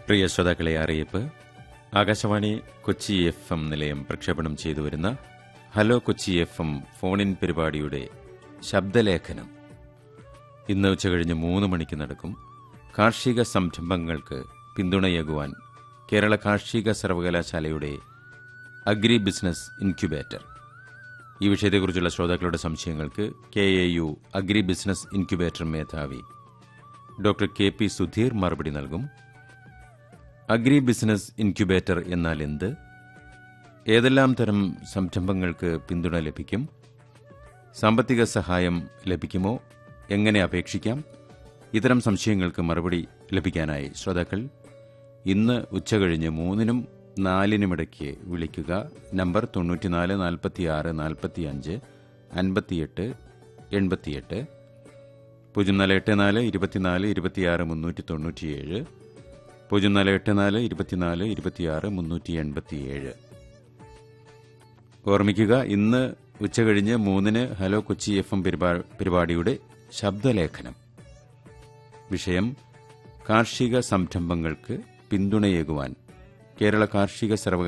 പ്രിയ ശ്രോതാക്കളെ അറിയിപ്പ് Akashvani Kochi F M നിലയം പ്രക്ഷേപണം ചെയ്തു വരുന്ന hello Kochi F M phone in പരിപാടിയുടെ ശബ്ദലേഖനം ഇന്ന് ഉച്ചകഴിഞ്ഞ് മൂന്ന് മണിക്ക് നടക്കും കാർഷിക സംരംഭങ്ങൾക്ക് പിന്തുണയേകുവാൻ കേരള കാർഷിക സർവകലാശാലയുടെ അഗ്രി ബിസിനസ് ഇൻക്യുബേറ്റർ ഈ വിഷയത്തെക്കുറിച്ചുള്ള ശ്രോതാക്കളുടെ സംശയങ്ങൾക്ക് K A U agri business incubator മേധാവി ഡോക്ടർ കെ പി സുധീർ മറുപടി നൽകും അഗ്രി ബിസിനസ് ഇൻക്യുബേറ്റർ എന്നാൽ എന്ത് ഏതെല്ലാം തരം സംരംഭങ്ങൾക്ക് പിന്തുണ ലഭിക്കും സാമ്പത്തിക സഹായം ലഭിക്കുമോ എങ്ങനെ അപേക്ഷിക്കാം ഇത്തരം സംശയങ്ങൾക്ക് മറുപടി ലഭിക്കാനായി ശ്രോതാക്കൾ ഇന്ന് ഉച്ചകഴിഞ്ഞ് മൂന്നിനും നാലിനുമിടയ്ക്ക് വിളിക്കുക നമ്പർ തൊണ്ണൂറ്റിനാല് നാൽപ്പത്തിയാറ് നാൽപ്പത്തിയഞ്ച് അൻപത്തിയെട്ട് എൺപത്തിയെട്ട് പൂജ്യം നാല് എട്ട് നാല് ഇരുപത്തിനാല് ഇരുപത്തിയാറ് മുന്നൂറ്റി തൊണ്ണൂറ്റിയേഴ് പൂജ്യം നാല് എട്ട് നാല് ഇരുപത്തിനാല് ഇരുപത്തിയാറ് മുന്നൂറ്റി എൺപത്തിയേഴ് ഓർമ്മിക്കുക ഇന്ന് ഉച്ചകഴിഞ്ഞ് മൂന്നിന് ഹലോ കൊച്ചി എഫ് എം പരിപാടിയുടെ ശബ്ദലേഖനം വിഷയം കാർഷിക സംരംഭങ്ങൾക്ക് പിന്തുണയേകുവാൻ കേരള കാർഷിക സർവകലാശാല